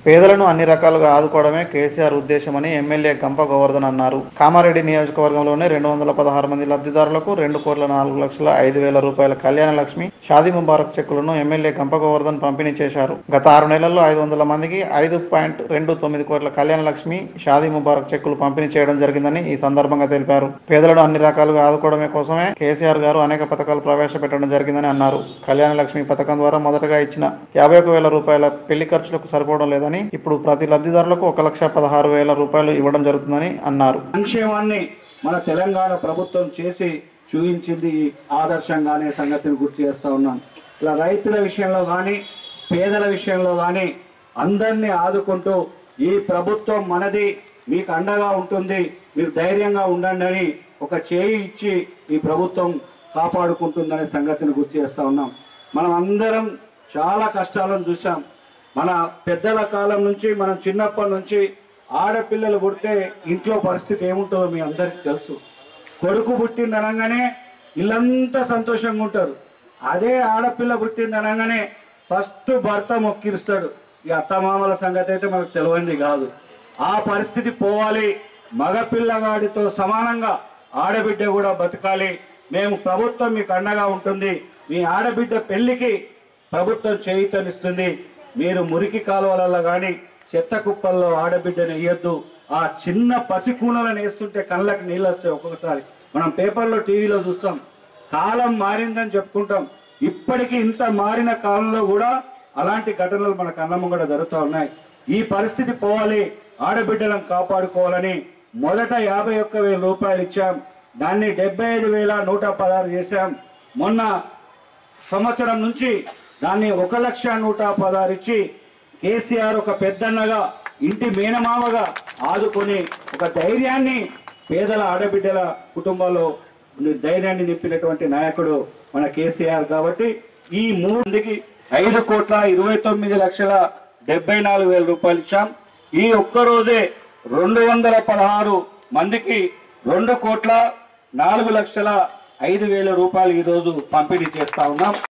పేదలను అన్ని రకాలుగా ఆదుకోవడమే కేసీఆర్ ఉద్దేశమని ఎమ్మెల్యే గంప గోవర్ధన్ అన్నారు కామారెడ్డి నియోజకవర్గంలోనే రెండు వందల పదహారు మంది లబ్ధిదారులకు రెండు కోట్ల నాలుగు లక్షల ఐదు వేల రూపాయల కళ్యాణ లక్ష్మి షాదీ ముబారక్ చెక్కులను ఎమ్మెల్యే గంప గోవర్ధన్ పంపిణీ చేశారు గత ఆరు నెలల్లో ఐదు వందల మందికి ఐదు పాయింట్ రెండు తొమ్మిది కోట్ల కళ్యాణ లక్ష్మి షాదీ ముబారక్ చెక్కులు పంపిణీ చేయడం జరిగిందని ఈ సందర్భంగా తెలిపారు పేదలను అన్ని రకాలుగా ఆదుకోవడమే కోసమే కేసీఆర్ గారు అనేక పథకాలు ప్రవేశపెట్టడం జరిగిందని అన్నారు కళ్యాణ లక్ష్మి పథకం ద్వారా మొదటగా ఇచ్చిన యాభై ఒక వేల రూపాయల పెళ్లి ఖర్చులకు సరిపోవడం లేదని ఇప్పుడు ప్రతి లబ్ధిదారులకు ఒక లక్ష పదహారు వేల రూపాయలు ఇవ్వడం జరుగుతుందని అన్నారు సంక్షేమాన్ని మన తెలంగాణ ప్రభుత్వం చేసి చూపించింది ఈ ఆదర్శంగానే సంగతిని గుర్తు చేస్తా ఉన్నాను ఇలా రైతుల విషయంలో కానీ పేదల విషయంలో కానీ అందరినీ ఆదుకుంటూ ఈ ప్రభుత్వం మనది మీకు అండగా ఉంటుంది మీరు ధైర్యంగా ఉండండి అని ఒక చేయి ఇచ్చి ఈ ప్రభుత్వం కాపాడుకుంటుందనే సంగతిని గుర్తు చేస్తా ఉన్నాం మనం అందరం చాలా కష్టాలను చూసాం మన పెద్దల కాలం నుంచి మనం చిన్నప్పటి నుంచి ఆడపిల్లలు పుడితే ఇంట్లో పరిస్థితి ఏముంటుందో మీ అందరికి తెలుసు కొడుకు పుట్టింది అనగానే ఇల్లంతా సంతోషంగా ఉంటారు అదే ఆడపిల్ల పుట్టింది అనగానే ఫస్ట్ భర్త మొక్కిరుస్తాడు ఈ అత్తమామల సంగతి అయితే మనకు తెలియంది కాదు ఆ పరిస్థితి పోవాలి మగపిల్లగాడితో సమానంగా ఆడబిడ్డ కూడా బతకాలి మేము ప్రభుత్వం మీకు అండగా ఉంటుంది మీ ఆడబిడ్డ పెళ్లికి ప్రభుత్వం చేయితనిస్తుంది మీరు మురికి కాలువలలో కానీ చెత్త కుప్పల్లో ఆడబిడ్డను వేయొద్దు ఆ చిన్న పసికూనలను వేస్తుంటే కళ్ళకి నీళ్ళు వస్తాయి ఒక్కొక్కసారి మనం పేపర్లో టీవీలో చూస్తాం కాలం మారిందని చెప్పుకుంటాం ఇప్పటికీ ఇంత మారిన కాలంలో కూడా అలాంటి ఘటనలు మన కళ్ళమ్మ కూడా జరుగుతూ ఉన్నాయి ఈ పరిస్థితి పోవాలి ఆడబిడ్డలను కాపాడుకోవాలని మొదట యాభై ఒక్క వేల రూపాయలు ఇచ్చాం దాన్ని డెబ్బై ఐదు వేల నూట పదహారు చేశాం మొన్న సంవత్సరం నుంచి దాన్ని ఒక లక్ష నూట పదహారు ఇచ్చి కేసీఆర్ ఒక పెద్దన్నగా ఇంటి మేనమామగా ఆదుకొని ఒక ధైర్యాన్ని పేదల ఆడబిడ్డల కుటుంబాల్లో ధైర్యాన్ని నింపినటువంటి నాయకుడు మన కేసీఆర్ కాబట్టి ఈ మూడుకి ఐదు కోట్ల ఇరవై తొమ్మిది లక్షల డెబ్బై నాలుగు వేల రూపాయలు ఇచ్చాం ఈ ఒక్క రోజే రెండు వందల పదహారు మందికి రెండు కోట్ల నాలుగు లక్షల ఐదు వేల రూపాయలు ఈరోజు పంపిణీ చేస్తా ఉన్నాం